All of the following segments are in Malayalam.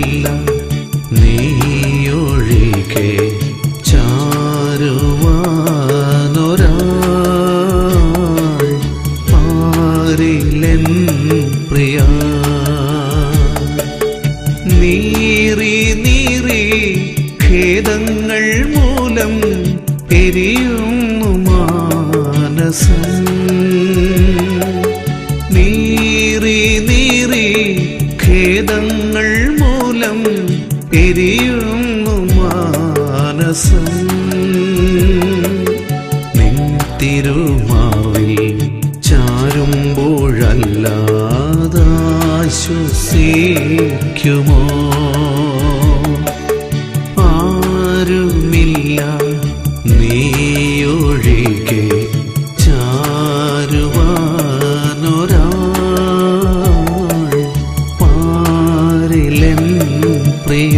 നീയൊഴികെ ചാരുവാനൊരാൾ പാരിലെൻ പ്രിയ നീറി നീറി ഖേദങ്ങൾ മൂലം എരിയുന്നു മാനസം നീറി നീറി ഖേദങ്ങൾ മൂലം എരിയുന്നു മാനസം നിൻ തിരുമാവിൽ ചാരുമ്പോഴല്ലാതാശ്വസിക്കുമോ ആരുമില്ല നീയൊഴികെ ചാരുവാനൊരാൾ പാരിലെൻ പ്രിയ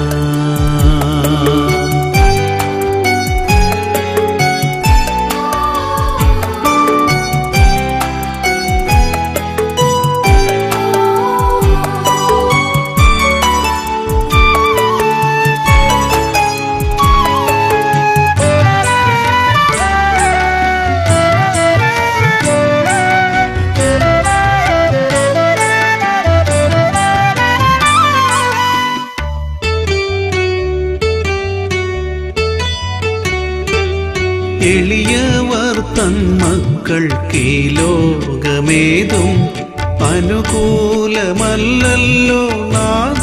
എളിയവർ തൻ മക്കൾക്ക് ഈ ലോകമേതും അനുകൂലമല്ലല്ലോ നാദ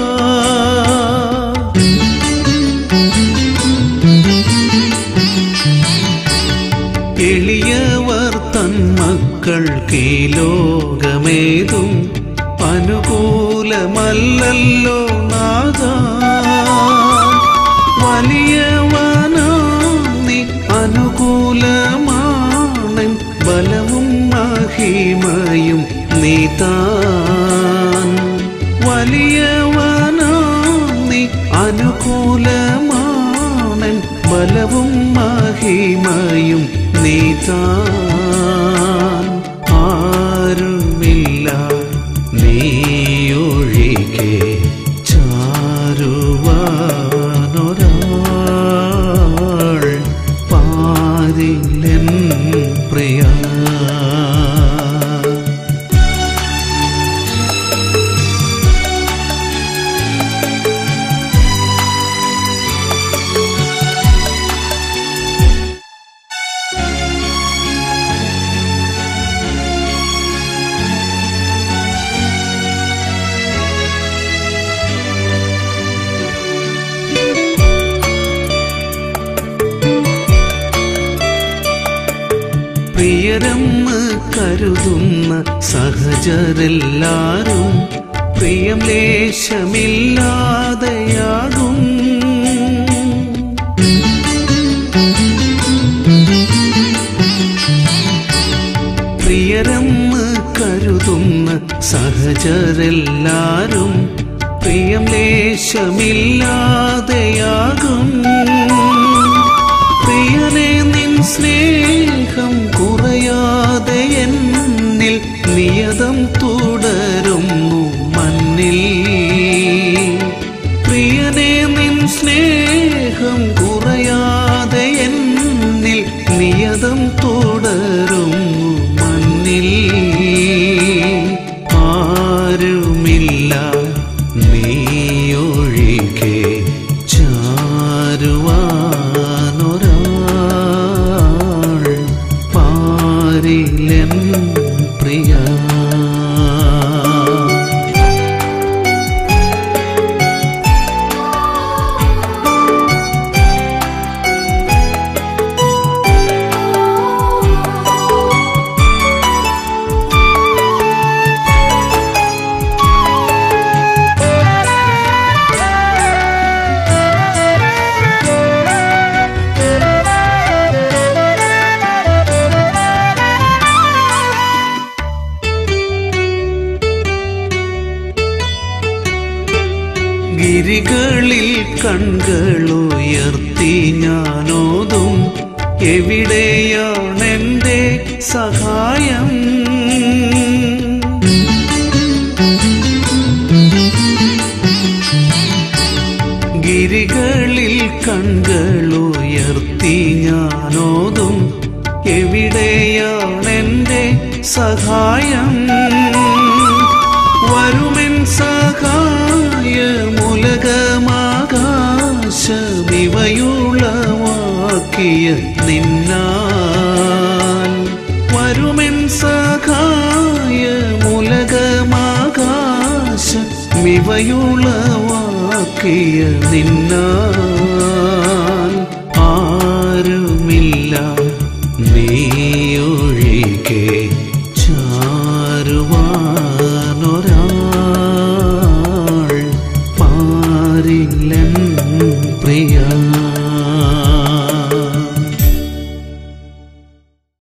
എളിയവർ തൻ മക്കൾക്ക് ഈ ലോകമേതും അനുകൂലമല്ലല്ലോ നാദ വലിയവനാം നീ അനുകൂലമാണൻ ബലവും മഹിമയും നീ താൻ വലിയവനാം നീ അനുകൂലമാണൻ ബലവും മഹിമയും നീ താൻ ആരുമില്ല നീയൊഴികെ ചാരുവാനൊരാൾ പാരിലെൻ പ്രിയ പ്രിയരെന്ന് കരുതുന്ന സഹജരെല്ലാരും പ്രിയം ലേശമില്ലാതെയാകും പ്രിയരെന്ന് കരുതുന്ന സഹജരെല്ലാരും പ്രിയം ലേശമില്ലാതെയാകും പ്രിയനെ നിൻ സ്നേഹം കുറയാതെ എന്നിൽ നിയതം തുടരുന്നു മണ്ണിൽ പ്രിയനെ നിൻ സ്നേഹം കുറയാതെ എന്നിൽ നിയതം തുടരുന്നു മണ്ണിൽ ആരുമില്ല നീയൊഴികെ ചാരുവാനൊരാൾ പാരിലെൻ പ്രിയ ഗിരികളിൽ കൺകളുയർത്തി ഞാനോതും എവിടെയാണെന്റെ സഹായം മിഴികളിൽ കണ്ണുകളുയർത്തി ഞാനോതും എവിടെയാണെന്റെ സഹായം വരുമെൻ സഹായമുലകമാകാശമിവയുളവാക്കിയ നിന്നാൽ വരുമെൻ സഹായമുലകമാകാശമിവയുളവാക്കിയ നിന്നാൽ